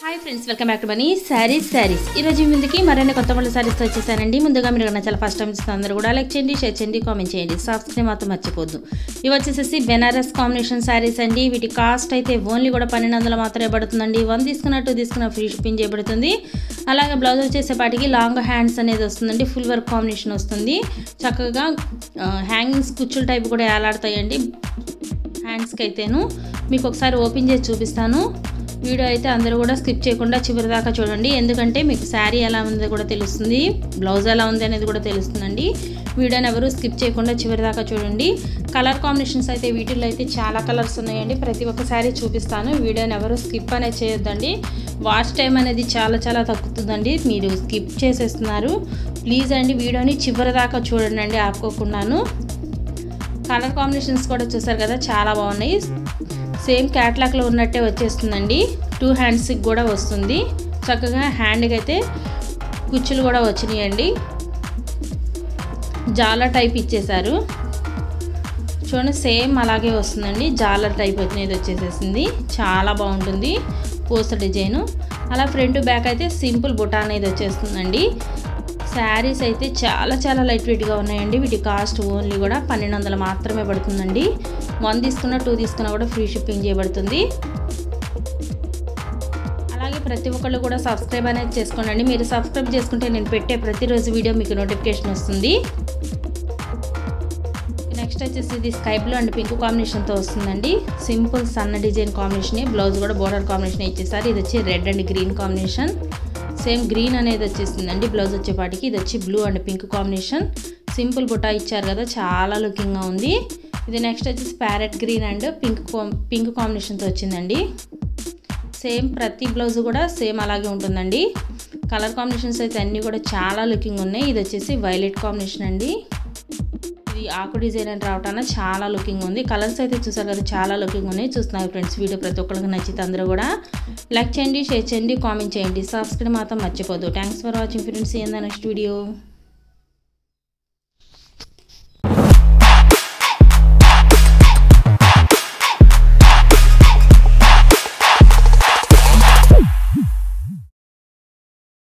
hi friends welcome back to Mani sarees sarees ఈరోజు మీ ముందుకి మరిన్ని కొత్త వాళ్ళ శారీస్ వచ్చేసానండి ముందుగా మీరు కన్నా చాలా ఫస్ట్ టైం ఇస్తున్న అందరూ కూడా లైక్ చేయండి షేర్ చేయండి కామెంట్ చేయండి సబ్స్క్రైబ్ మాత్రం మర్చిపోద్దు ఇవి వచ్చేసేసి బెనారస్ కాంబినేషన్ శారీస్ అండి వీటి కాస్ట్ అయితే ఓన్లీ కూడా పన్నెండు వందలు మాత్రమే పడుతుందండి వన్ తీసుకున్నట్టు తీసుకున్న ఫ్రీ షిప్పింగ్ చేయబడుతుంది అలాగే బ్లౌజ్ వచ్చేసేపాటికి లాంగ్ హ్యాండ్స్ అనేది వస్తుందండి ఫుల్ వర్క్ కాంబినేషన్ వస్తుంది చక్కగా హ్యాంగింగ్స్ కుచ్చుల టైప్ కూడా ఏలాడతాయండి హ్యాండ్స్కి అయితేను మీకు ఒకసారి ఓపెన్ చేసి చూపిస్తాను వీడియో అయితే అందరూ కూడా స్కిప్ చేయకుండా చివరి దాకా చూడండి ఎందుకంటే మీకు శారీ ఎలా ఉందో కూడా తెలుస్తుంది బ్లౌజ్ ఎలా ఉంది అనేది కూడా తెలుస్తుందండి వీడియోని ఎవరు స్కిప్ చేయకుండా చివరి దాకా చూడండి కలర్ కాంబినేషన్స్ అయితే వీటిల్లో అయితే చాలా కలర్స్ ఉన్నాయండి ప్రతి ఒక్క శారీ చూపిస్తాను వీడియోని ఎవరు స్కిప్ అనేది చేయొద్దండి వాచ్ టైం అనేది చాలా చాలా తగ్గుతుందండి మీరు స్కిప్ చేసేస్తున్నారు ప్లీజ్ అండి వీడియోని చివరి దాకా చూడండి అండి ఆపుకోకుండాను కలర్ కాంబినేషన్స్ కూడా చూసారు కదా చాలా బాగున్నాయి సేమ్ క్యాట్లాక్లో ఉన్నట్టే వచ్చేస్తుందండి టూ హ్యాండ్స్కి కూడా వస్తుంది చక్కగా హ్యాండ్కి అయితే కుచ్చులు కూడా వచ్చినాయండి జాలర్ టైప్ ఇచ్చేశారు చూడండి సేమ్ అలాగే వస్తుందండి జాలర్ టైప్ అనేది వచ్చేసేసింది చాలా బాగుంటుంది పోస్త డిజైను అలా ఫ్రంట్ బ్యాక్ అయితే సింపుల్ బుటా అనేది వచ్చేస్తుందండి శారీస్ అయితే చాలా చాలా లైట్ వెయిట్గా ఉన్నాయండి వీటి కాస్ట్ ఓన్లీ కూడా పన్నెండు వందలు మాత్రమే పడుతుందండి వన్ తీసుకున్న టూ తీసుకున్నా కూడా ఫ్రీ షిప్పింగ్ చేయబడుతుంది అలాగే ప్రతి ఒక్కళ్ళు కూడా సబ్స్క్రైబ్ అనేది చేసుకోండి మీరు సబ్స్క్రైబ్ చేసుకుంటే నేను పెట్టే ప్రతిరోజు వీడియో మీకు నోటిఫికేషన్ వస్తుంది నెక్స్ట్ వచ్చేసి ఇది స్కై బ్లూ అండ్ పింక్ కాంబినేషన్తో వస్తుందండి సింపుల్ సన్న డిజైన్ కాంబినేషన్ బ్లౌజ్ కూడా బోర్డర్ కాంబినేషన్ ఇచ్చేసారు ఇది వచ్చి red and green combination same green అనేది వచ్చేసిందండి బ్లౌజ్ వచ్చేపాటికి ఇది వచ్చి blue and pink combination simple బుటా ఇచ్చారు కదా చాలా లుకింగ్గా ఉంది ఇది నెక్స్ట్ వచ్చేసి parrot green and pink pink కాంబినేషన్తో వచ్చిందండి సేమ్ ప్రతి బ్లౌజ్ కూడా సేమ్ అలాగే ఉంటుందండి కలర్ కాంబినేషన్స్ అయితే అన్నీ కూడా చాలా లుకింగ్ ఉన్నాయి ఇది వచ్చేసి వైలెట్ కాంబినేషన్ అండి ఇది ఆకు డిజైన్ అని రావటాన చాలా లుకింగ్ ఉంది కలర్స్ అయితే చూసారు కదా చాలా లుకింగ్ ఉన్నాయి చూస్తున్నారు ఫ్రెండ్స్ వీడియో ప్రతి ఒక్కరికి నచ్చితే అందరూ కూడా లైక్ చేయండి షేర్ చేయండి కామెంట్ చేయండి సబ్స్క్రైబ్ మాత్రం మర్చిపోదు థ్యాంక్స్ ఫర్ వాచింగ్ ఫ్రెండ్స్ ఏందా నెక్స్ట్ వీడియో